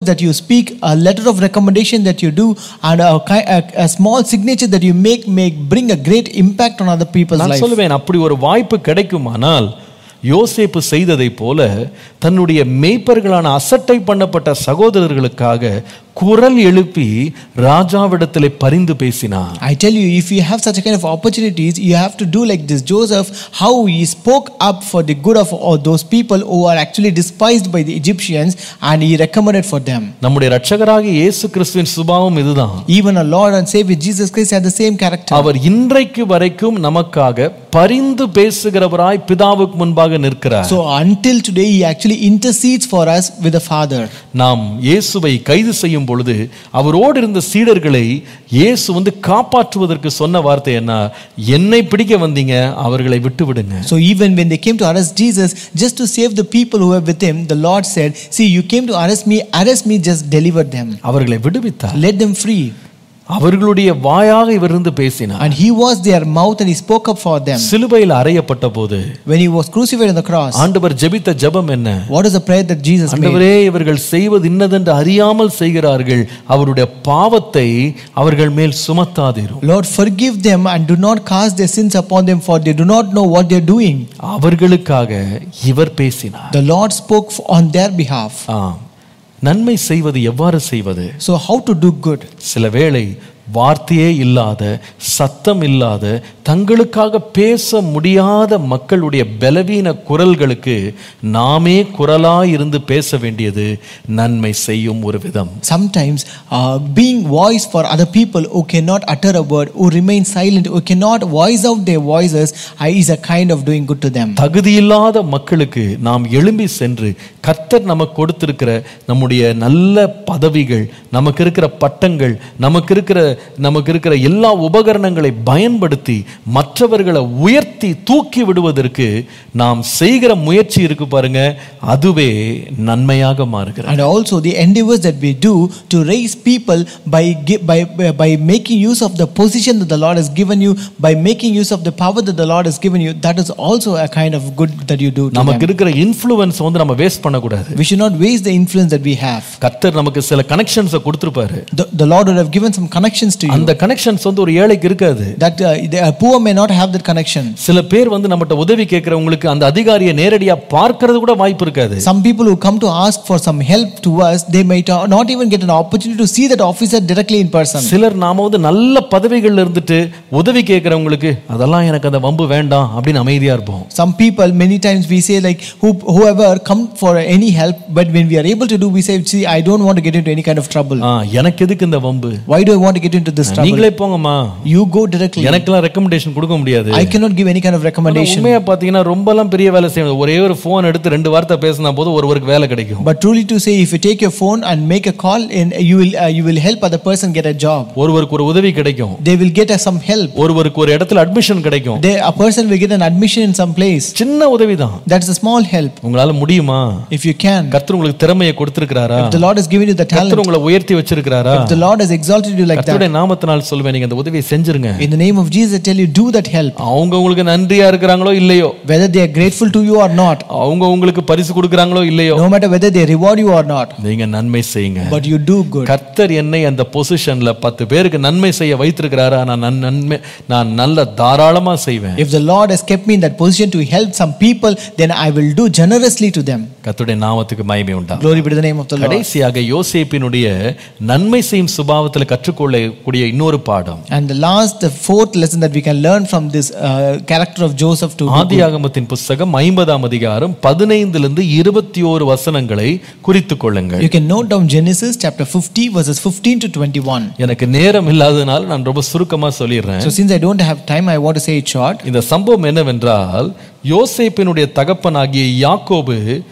that you speak, a letter of recommendation that you do, and a, ki- a, a small signature that you make may bring a great impact on other people's நான் life. சொல்லுவேன் அப்படி ஒரு வாய்ப்பு கிடைக்குமானால் யோசேப்பு செய்ததைப் போல தன்னுடைய மேய்ப்பர்களான அசட்டை பண்ணப்பட்ட சகோதரர்களுக்காக குரல் எழுப்பி ராஜாவிடத்திலே பரிந்து பேசினார் I tell you, if you have such a kind of opportunities, you have to do like this Joseph, how he spoke up for the good of all those people who are actually despised by the Egyptians, and he recommended for them. நம்முடைய இரட்சகராகிய இயேசு கிறிஸ்துவின் சுபாவம் இதுதான் Even our Lord and Savior Jesus Christ had the same character. அவர் இன்றைக்கு வரைக்கும் நமக்காக பரிந்து பேசுகிறவராய் பிதாவுக்கு முன்பாக நிற்கிறார் So until today, he actually intercedes for us with the Father. நாம் இயேசுவை கைது செய்யும் பொழுது அவரோடு இருந்த சீடர்களை இயேசு வந்து காப்பாற்றுவதற்கு சொன்ன வார்த்தை என்ன என்னை பிடிக்க வந்தீங்க அவர்களை விட்டு விடுங்க So even when they came to arrest Jesus, just to save the people who were with him, the Lord said, See, you came to arrest me, arrest me, just deliver them. அவர்களை விடுவித்தார் Let them free. அவர்களுடைய வாயாக இவர் இருந்து பேசினார் And he was their mouth and he spoke up for them. சிலுவையில் அறையப்பட்ட போது When he was crucified on the cross, ஆண்டவர் ஜெபித்த ஜெபம் என்ன what is the prayer that Jesus made? ஆண்டவரே இவர்கள் செய்வது இன்னதென்று அறியாமல் செய்கிறார்கள் அவருடைய பாவத்தை அவர்கள் மேல் சுமத்தாதீரும் Lord, forgive them and do not cast their sins upon them, for they do not know what they are doing. அவர்களுக்காக இவர் பேசினார் The Lord spoke on their behalf. ஆம் நன்மை செய்வது எவ்வாறு செய்வது So, how to do good? சில வேளை வார்த்தையே இல்லாத சத்தம் இல்லாத தங்களுக்காக பேச முடியாத மக்களுடைய பலவீன குரல்களுக்கு நாமே குரலாய் இருந்து பேச வேண்டியது நன்மை செய்யும் ஒரு விதம் Sometimes, uh, being voice for other people who cannot utter a word, who remain silent, who cannot voice out their voices, uh, is a kind of doing good to them. தகுதியில்லாத மக்களுக்கு நாம் எழும்பி சென்று கர்த்தர் நமக்கு கொடுத்திருக்கிற நம்முடைய நல்ல பதவிகள் நமக்கு இருக்கிற பட்டங்கள் நமக்கு இருக்கிற நமக்கு இருக்கிற எல்லா உபகரணங்களை பயன்படுத்தி மற்றவர்களை உயர்த்தி தூக்கி விடுவதற்கு நாம் செய்கிற முயற்சி இருக்கு பாருங்க அதுவே நன்மையாக மாறுகிறது And also the endeavors that we do to raise people by, gi- by, by, by making use of the position that the Lord has given you, by making use of the power that the Lord has given you, that is also a kind of good that you do to நமக்கு them. இருக்கிற influence வந்து நம்ம waste பண்ணக்கூடாது We should not waste the influence that we have. கர்த்தர் நமக்கு சில கனெக்ஷன்ஸை கொடுத்திருப்பாரு The, the Lord would have given some connections to you. அந்த கனெக்ஷன்ஸ் வந்து ஒரு ஏழைக்கு இருக்காது That uh, the a poor may not have that connection. சில பேர் வந்து நம்மகிட்ட உதவி கேட்கறவங்களுக்கு அந்த அதிகாரியை நேரடியா பார்க்கிறது கூட வாய்ப்பு இருக்காது Some people who come to ask for some help to us, they might uh, not even get an opportunity to see that officer directly in person. சிலர் நாம வந்து நல்ல பதவிகள்ல இருந்துட்டு உதவி கேட்கறவங்களுக்கு அதெல்லாம் எனக்கு அந்த வம்பு வேண்டாம் அப்படின்னு அமைதியா இருப்போம் Some people, many times we say like, who, whoever come for any help, but when we are able to do, we say, see, I don't want to get into any kind of trouble. ஆ, எனக்கு எதுக்கு இந்த வம்பு Why do I want to get into this trouble? நீங்களே போங்கம்மா You go directly. எனக்கெல்லாம் recommendation கொடுக்க முடியாது I cannot give any kind of recommendation. உண்மையா பாத்தீங்கன்னா ரொம்பலாம் பெரிய வேலை செய்யணும் ஒரே ஒரு போன் எடுத்து ரெண்டு வார்த்தை பேசினா போது ஒருவருக்கு வேலை கிடைக்கும் But truly to say, if you take your phone and make a call, in, you will uh, you will help other person get a job. ஒருவருக்கு ஒரு உதவி கிடைக்கும் They will get uh, some help. ஒருவருக்கு ஒரு இடத்துல admission கிடைக்கும் They, a person will get an admission in some place. சின்ன உதவிதான் That's a small help. உங்களால முடியுமா If you can, கர்த்தர் உங்களுக்கு திறமையை கொடுத்திருக்கிறாரா if the Lord has given you the talent, கர்த்தர் உங்களை உயர்த்தி வச்சிருக்கிறாரா if the Lord has exalted you like that, கர்த்தருடைய நாமத்தினால் சொல்வேன் நீங்க அந்த உதவியை செஞ்சிருங்க in the name of Jesus, I tell you, do that help. அவங்க உங்களுக்கு நன்றியா இருக்கிறாங்களோ இல்லையோ Whether they are grateful to you or not, அவங்க உங்களுக்கு பரிசு கொடுக்கறாங்களோ இல்லையோ no matter whether they reward you or not, நீங்க நன்மை செய்யுங்க but you do good. கர்த்தர் என்னை அந்த பொசிஷன்ல பத்து பேருக்கு நன்மை செய்ய வைத்திருக்கிறாரா நான் நன்- நன்மை நான் நல்ல தாராளமா செய்வேன் If the Lord has kept me in that position to help some people, then I will do generously to them. கர்த்தருடைய நாமத்துக்கு மகிமை உண்டா Glory be to the name of the Lord. கடைசியாக யோசேப்பினுடைய நன்மை செய்யும் சுபாவத்தில் கற்றுக்கொள்ளக்கூடிய இன்னொரு பாடம் And the last, the fourth lesson that we can learn from this uh, character of Joseph to ஆதியாகமத்தின் புஸ்தகம் ஐம்பதாம் அதிகாரம் பதினைந்திலிருந்து இருபத்தி ஓரு வசனங்களை குறித்துக் கொள்ளுங்கள் you can note down Genesis chapter 50 verses 15 to 21. எனக்கு நேரம் இல்லாதனால நான் ரொம்ப சுருக்கமா சொல்லிடுறேன் So since I don't have time, I want to say it short. இந்த சம்பவம் என்னவென்றால் யோசேப்பினுடைய தகப்பனாகிய யாக்கோபு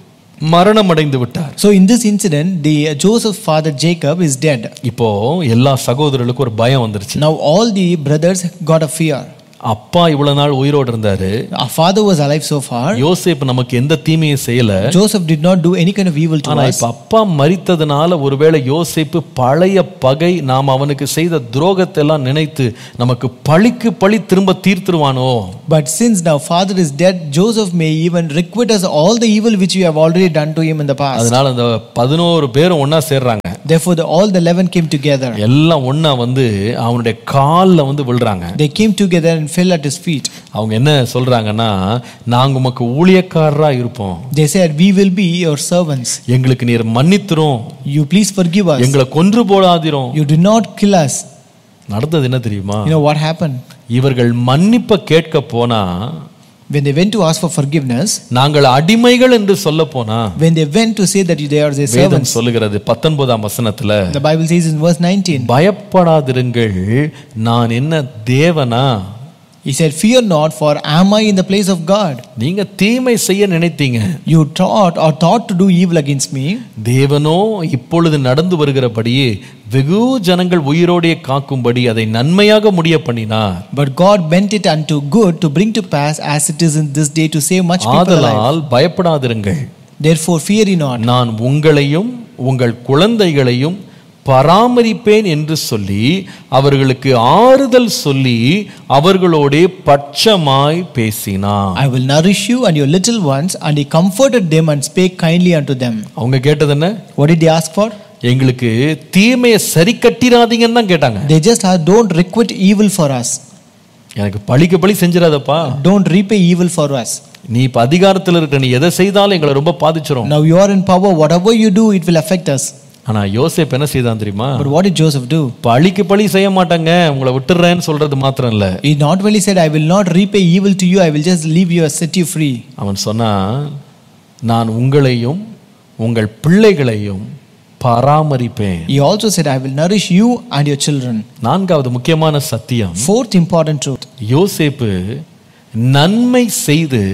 மரணம் அடைந்து விட்டார் So in this incident, the uh, Joseph's father Jacob is dead. இப்போ எல்லா சகோதரர்களுக்கும் ஒரு பயம் வந்துருச்சு Now all the brothers got a fear. அப்பா இவ்வளவு நாள் உயிரோடு இருந்தாரு Our father was alive so far. யோசேப்பு நமக்கு எந்த தீமையும் செய்யல Joseph did not do any kind of evil to ஆனா us. இப்ப அப்பா மரித்ததுனால ஒருவேளை யோசேப்பு பழைய பகை நாம் அவனுக்கு செய்த துரோகத்தை எல்லாம் நினைத்து நமக்கு பழிக்கு பழி திரும்ப தீர்த்துருவானோ But since now father is dead, Joseph may even requite us all the evil which we have already done to him in the past. அதனால அந்த பதினோரு பேரும் ஒண்ணா சேர்றாங்க Therefore, the, all the eleven came together. எல்லாம் ஒண்ணா வந்து அவனுடைய கால்ல வந்து விழுறாங்க They came together and fell at his feet. அவங்க என்ன சொல்றாங்கன்னா நாங்க உமக்கு ஊழியக்காரரா இருப்போம் They said, We will be your servants. எங்களுக்கு நீர் மன்னித்துரும் You please forgive us. எங்களை கொன்று போடாதிரும் You do not kill us. நடந்தது என்ன தெரியுமா You know what happened? இவர்கள் மன்னிப்பை கேட்க போனா When they went to ask for forgiveness, நாங்கள் அடிமைகள் என்று சொல்ல போனா when they went to say that they are their வேதம் servants, சொல்லுகிறது பத்தொன்பதாம் வசனத்துல the Bible says in verse 19, பயப்படாதிருங்கள் நான் என்ன தேவனா He said, Fear not, for am I in the place of God? நீங்க தீமை செய்ய நினைத்தீங்க You thought or thought to do evil against me, தேவனோ இப்பொழுது நடந்து வருகிறபடியே வெகு ஜனங்கள் உயிரோடே காக்கும்படி அதை நன்மையாக முடிய பண்ணினார் but God bent it unto good to bring to pass as it is in this day to save much people alive. ஆதலால் பயப்படாதிருங்கள் Therefore, fear ye not. நான் உங்களையும் உங்கள் குழந்தைகளையும் பராமரிப்பேன் என்று சொல்லி அவர்களுக்கு ஆறுதல் சொல்லி அவர்களோடே பட்சமாய் பேசினான் I will nourish you and your little ones. And he comforted them and spake kindly unto them. அவங்க கேட்டது என்ன What did they ask for? எங்களுக்கு தீமையை சரி கட்டிராதீங்கன்னு தான் கேட்டாங்க They just asked, Don't requite evil for us. எனக்கு பழிக்கு பழி செஞ்சிடாதப்பா Don't repay evil for us. நீ இப்ப அதிகாரத்தில் இருக்க நீ எதை செய்தாலும் எங்களை ரொம்ப பாதிச்சிரும் Now you are in power. Whatever you do, it will affect us. ஆனா யோசேப் என்ன செய்தான் தெரியுமா But what did Joseph do? பழிக்கு பழி செய்ய மாட்டாங்க உங்களை விட்டுறேன்னு சொல்றது மாத்திரம் இல்ல He not only said, I will not repay evil to you, I will just leave you, set you free. அவன் சொன்னான் நான் உங்களையும் உங்கள் பிள்ளைகளையும் பராமரிப்பேன் He also said, I will nourish you and your children. நான்காவது முக்கியமான சத்தியம் Fourth important truth யோசேப்பு நன்மை செய்து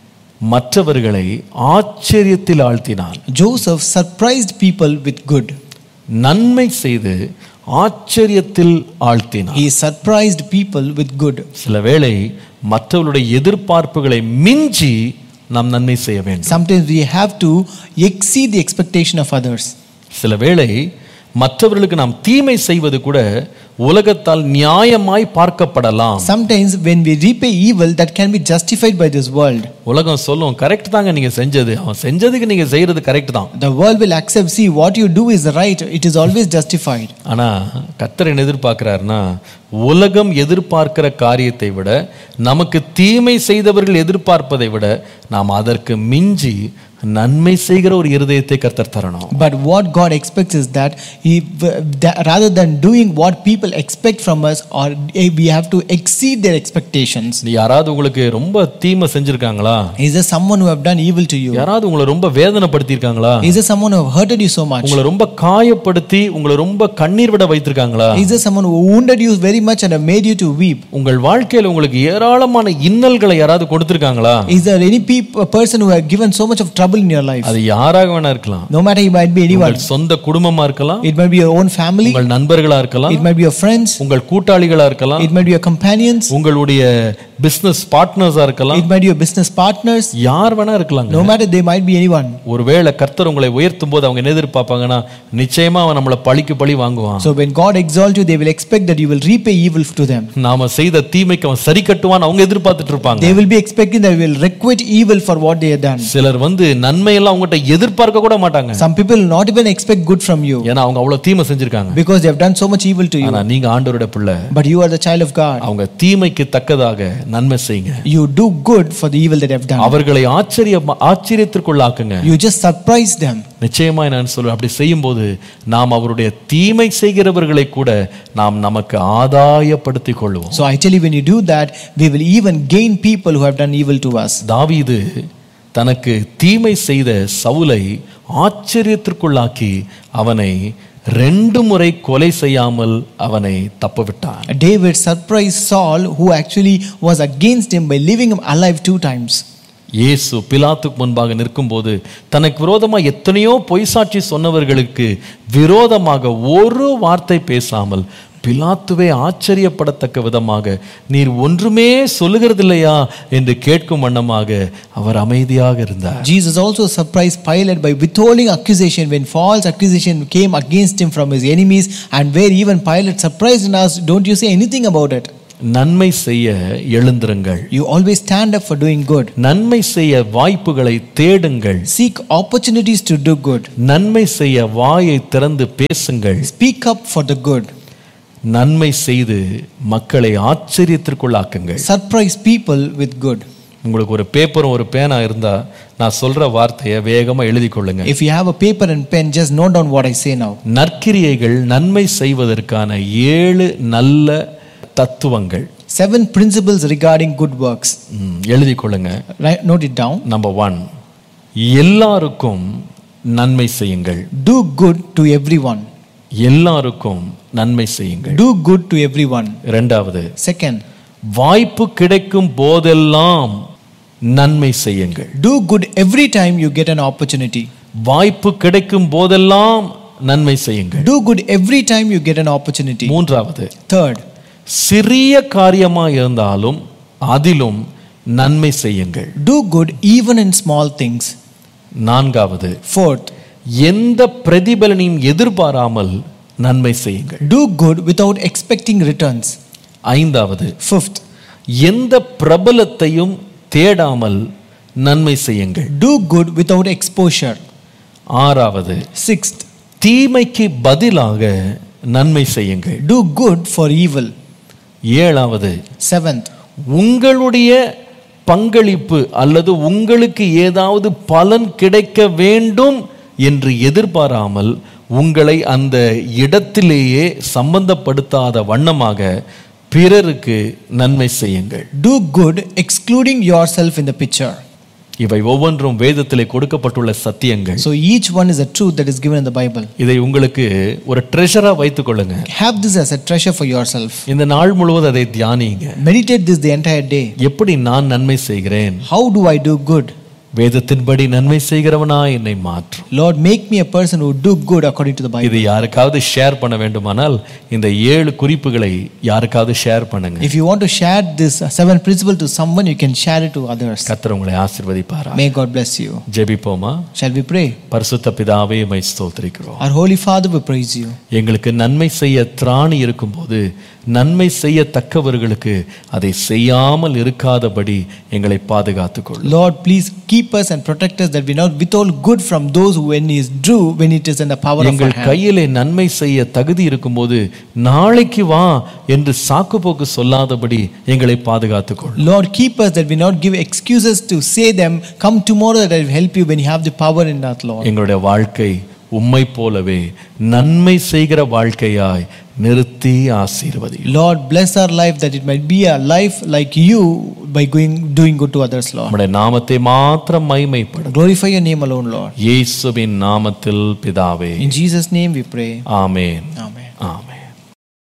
மற்றவர்களை ஆச்சரியத்தில் ஆழ்த்தினான் Joseph surprised people with good. நன்மை செய்து ஆச்சரியத்தில் ஆழ்த்தினான் He surprised people with good. சில வேளை மற்றவர்களுடைய எதிர்பார்ப்புகளை மிஞ்சி நாம் நன்மை செய்ய வேண்டும் Sometimes we have to exceed the expectation of others. சில வேளை மற்றவர்களுக்கு நாம் தீமை செய்வது கூட உலகத்தால் நியாயமாய் பார்க்கப்படலாம் Sometimes when we repay evil, that can be justified by this world. உலகம் சொல்லும் கரெக்ட் தாங்க நீங்க செஞ்சது அவன் செஞ்சதுக்கு நீங்க செய்யறது கரெக்ட் தான் The world will accept, see, what you do is right, it is always justified. ஆனா கத்தர் என்ன எதிர்பார்க்கிறாருன்னா உலகம் எதிர்பார்க்கிற காரியத்தை விட நமக்கு தீமை செய்தவர்கள் எதிர்பார்ப்பதை விட நாம் அதற்கு மிஞ்சி நன்மை செய்கிற ஒரு இருதயத்தை கர்த்தர் தரணும் But what God expects is that, he, that rather than doing what people expect from us, or eh, we have to exceed their expectations. நீ யாராவது உங்களுக்கு ரொம்ப தீமை செஞ்சிருக்காங்களா Is there someone who have done evil to you? யாராவது உங்களை ரொம்ப வேதனைப்படுத்தியிருக்காங்களா Is there someone who have hurted you so much? உங்களை ரொம்ப காயப்படுத்தி உங்களை ரொம்ப கண்ணீர் விட வைத்திருக்காங்களா Is there someone who wounded you very much and have made you to weep? உங்கள் வாழ்க்கையில உங்களுக்கு ஏராளமான இன்னல்களை யாராவது கொடுத்திருக்காங்களா Is there any peop- a person who have given so much of trouble in your life? அது யாராக வேணா இருக்கலாம் No matter it might be anyone. உங்கள் சொந்த குடும்பமா இருக்கலாம் It might be your own family. உங்கள் நண்பர்களா இருக்கலாம் It might be your friends. உங்கள் கூட்டாளிகளா இருக்கலாம் It might be your companions. உங்களுடைய பிசினஸ் பார்ட்னர்ஸா இருக்கலாம் It might be your business partners. யார் வேணா இருக்கலாங்க No matter they might be anyone. ஒருவேளை கர்த்தர் உங்களை உயர்த்தும் போது அவங்க என்ன எதிர்பார்ப்பாங்கன்னா நிச்சயமா அவன் நம்மளை பழிக்கு பழி வாங்குவான் So when God exalts you, they will expect that you will repay evil to them. நாம செய்த தீமைக்கு அவன் சரி கட்டுவான் அவங்க எதிர்பார்த்துட்டு இருப்பாங்க They will be expecting that you will requite evil for what they have done. சிலர் வந்து நன்மையெல்லாம் அவங்ககிட்ட எதிர்பார்க்க கூட மாட்டாங்க Some people will not even expect good from you ஏன்னா அவங்க அவ்வளவு தீமை செஞ்சிருக்காங்க because they have done so much evil to you. ஆனா நீங்க ஆண்டவருடைய பிள்ளை But you are the child of God. அவங்க தீமைக்கு தக்கதாக நன்மை செய்யுங்க You do good for the evil that they have done. அவர்களை ஆச்சரிய ஆச்சரியத்திற்குள்ளாக்குங்க You just surprise them. நிச்சயமா நான் சொல்றேன் அப்படி செய்யும்போது நாம் அவருடைய தீமை செய்கிறவர்களை கூட நாம் நமக்கு ஆதாயப்படுத்திக் கொள்வோம் So I tell you, when you do that, we will even gain people who have done evil to us. தாவீது தனக்கு தீமை செய்த சவுலை ஆச்சரியத்திற்குள்ளாக்கி அவனை ரெண்டு முறை கொலை செய்யாமல் அவனை தப்பவிட்டான் David surprised Saul, who actually was against him by leaving him alive two times. இயேசு பிலாத்துக்கு முன்பாக நிற்கும்போது தனக்கு விரோதமா எத்தனையோ பொய் சாட்சி சொன்னவர்களுக்கு விரோதமாக ஒரு வார்த்தை பேசாமல் பிலாத்துவே ஆச்சரியப்படத்தக்க விதமாக நீர் ஒன்றுமே சொல்லுகிறதில்லையா என்று கேட்கும் வண்ணமாக அவர் அமைதியாக இருந்தார் Jesus also surprised Pilate by withholding accusation when false accusation came against him from his enemies, and where even Pilate surprised and asked, Don't you say anything about it? நன்மை செய்ய எழுந்திருங்கள் You always stand up for doing good. நன்மை செய்ய வாய்ப்புகளை தேடுங்கள் Seek opportunities to do good. நன்மை செய்ய வாயை திறந்து பேசுங்கள் Speak up for the good. நன்மை செய்து மக்களை ஆச்சரியத்திற்குள்ளாக்குங்கள் Surprise people with good. உங்களுக்கு ஒரு பேப்பரும் ஒரு பேனா இருந்தா நான் சொல்ற வார்த்தையை வேகமா எழுதி கொள்ளுங்க If you have a paper and pen, just note down what I say now. நற்கிரியைகள் நன்மை செய்வதற்கான ஏழு நல்ல தத்துவங்கள் Seven principles regarding good works. ம், எழுதி கொள்ளுங்க Write, note it down. Number one எல்லாருக்கும் நன்மை செய்யுங்கள் Do good to everyone. எல்லாருக்கும் நன்மை செய்யுங்கள் Do good to everyone. இரண்டாவது Second, வாய்ப்பு கிடைக்கும் போதெல்லாம் நன்மை செய்யுங்கள் do good every time you get an opportunity. வாய்ப்பு கிடைக்கும் போதெல்லாம் நன்மை செய்யுங்கள் Do good every time you get an opportunity. மூன்றாவது Third, சிறிய காரியமா இருந்தாலும் அதிலும் நன்மை செய்யுங்கள் do good even in small things. நான்காவது Fourth, எந்த பிரதிபலனையும் எதிர்பாராமல் நன்மை செய்யுங்கள் do good without expecting returns. ஐந்தாவது Fifth, எந்த பிரபலத்தையும் தேடாமல் நன்மை செய்யுங்கள் do good without exposure. ஆறாவது Sixth, தீமைக்கு பதிலாக நன்மை செய்யுங்கள் do good for evil. ஏழாவது Seventh, உங்களுடைய பங்களிப்பு அல்லது உங்களுக்கு ஏதாவது பலன் கிடைக்க வேண்டும் என்று எதிர்பாராமல் உங்களை அந்த இடத்திலேயே சம்பந்தப்படுத்தாத வண்ணமாக பிறருக்கு நன்மை செய்யுங்கள் do good excluding yourself in the picture. இவை ஒவ்வொன்றும் வேதத்திலே கொடுக்கப்பட்டுள்ள சத்தியங்கள் So each one is a truth that is given in the Bible. இதை உங்களுக்கு ஒரு ட்ரெஷரா வைத்துக் கொள்ளுங்க Have this as a treasure for yourself. இந்த நாள் முழுவதும் அதை தியானிங்க Meditate this the entire day. எப்படி நான் நன்மை செய்கிறேன் How do I do good? வேதத்தின்படி நன்மை செய்கிறவனா என்னை மாற்றும் Lord, make me a person who do good according to the Bible. இது யாருக்காவது ஷேர் பண்ண வேண்டுமானால் இந்த ஏழு குறிப்புகளை யாருக்காவது ஷேர் பண்ணுங்க If you want to share this seven principle to someone, you can share it to others. கர்த்தர் உங்களை ஆசீர்வதிப்பாரா May God bless you. ஜெபிப்போமா Shall we pray? பரிசுத்த பிதாவே மை ஸ்தோத்திரிக்கிறோம் Our Holy Father, we praise you. எங்களுக்கு நன்மை செய்ய திராணி இருக்கும்போது நன்மை செய்யத்தக்கவர்களுக்கு அதை செய்யாமல் இருக்காதபடி எங்களை பாதுகாத்துக் கொள்ளும் Lord, please keep us and protect us that we not withhold good from those who when is due, when it is in the power of our எங்கள் hand. கையிலே நன்மை செய்ய தகுதி இருக்கும்போது நாளைக்கு வா என்று சாக்கு போக்கு சொல்லாதபடி எங்களை பாதுகாத்துக் கொள்ளும் Lord, keep us that we not give excuses to say them, come tomorrow that I will help you when you have the power in that, Lord. எங்களுடைய வாழ்க்கை உம்மை போலவே நன்மை செய்கிற வாழ்க்கையாய் நிறுத்தி ஆசீர்வதி Lord, bless our life that it might be a life like you by going doing good to others, Lord. நம்முடைய நாமத்தை மாத்திரம் மைமைப்படும் Glorify your name alone, Lord. இயேசுவின் நாமத்தில் பிதாவே In Jesus' name we pray. Amen